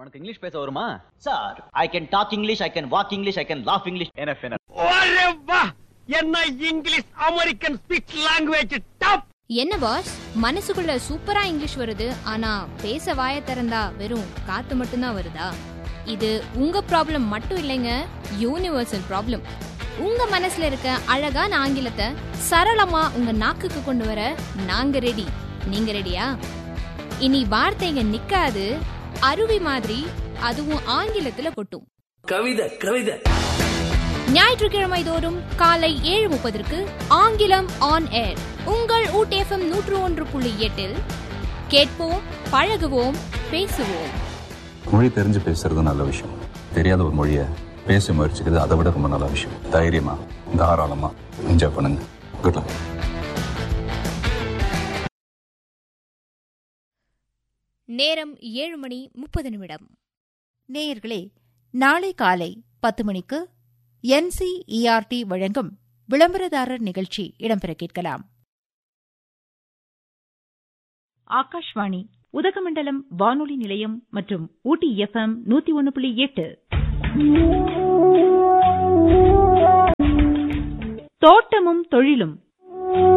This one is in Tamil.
உனக்கு இங்கிலீஷ் பேச வருமா sir I can talk English I can walk English I can laugh English என்எஃப் என்எஃப் ஒரே வா என்ன English American speech language top என்ன பாஸ் மனசுக்குள்ள சூப்பரா இங்கிலீஷ் வருது ஆனா பேச வாய திறந்தா வெறும் காத்து மட்டும்தான் வருதா இது உங்க ப்ராப்ளம் மட்டும் இல்லைங்க யூனிவர்சல் ப்ராப்ளம் உங்க மனசுல இருக்க அழகான ஆங்கிலத்தை சரளமா உங்க நாக்குக்கு கொண்டு வர நாங்க ரெடி நீங்க ரெடியா இனி வார்த்தைங்க நிக்காது அருவி மாதிரி அதுவும் ஆங்கிலத்துல கொட்டும் கவிதை கவிதை ஞாயிற்றுக்கிழமை தோறும் காலை ஏழு முப்பதற்கு ஆங்கிலம் ஆன் ஏர் உங்கள் ஊட்டிஎஃப்எம் நூற்று ஒன்று புள்ளி எட்டில் கேட்போம் பழகுவோம் பேசுவோம் மொழி தெரிஞ்சு பேசுறது நல்ல விஷயம் தெரியாத ஒரு மொழியை பேச முயற்சிக்கிறது அதை விட ரொம்ப நல்ல விஷயம் தைரியமா தாராளமா என்ஜாய் பண்ணுங்க குட் லக் நேரம் ஏழு மணி முப்பது நிமிடம் நேயர்களே நாளை காலை பத்து மணிக்கு என்சிஇஆர்டி வழங்கும் விளம்பரதாரர் நிகழ்ச்சி இடம்பெற கேட்கலாம் ஆகாஷ்வாணி உதகமண்டலம் வானொலி நிலையம் மற்றும் ஊட்டி எஃப்எம் நூத்தி ஒன்னு புள்ளி எட்டு தோட்டமும் தொழிலும்